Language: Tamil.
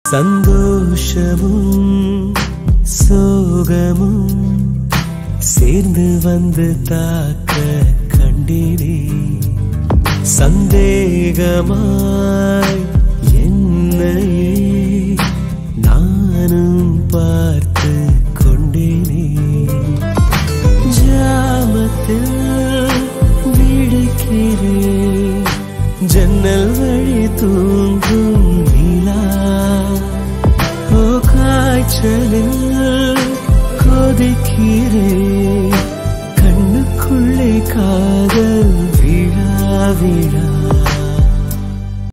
சந்தோஷமும் சோகமும் சேர்ந்து வந்து தாக்க கண்டினே சந்தேகமாய் என்னையே நானும் பார்த்து கொண்டேனே ஜாமத்தில் விடுக்கிறேன் ஜன்னல் வழி தூங்கும் நிலா ஓ காய்ச்சலில் கொதிக்கிறேன் கண்ணுக்குள்ளே காதல் விழா விழா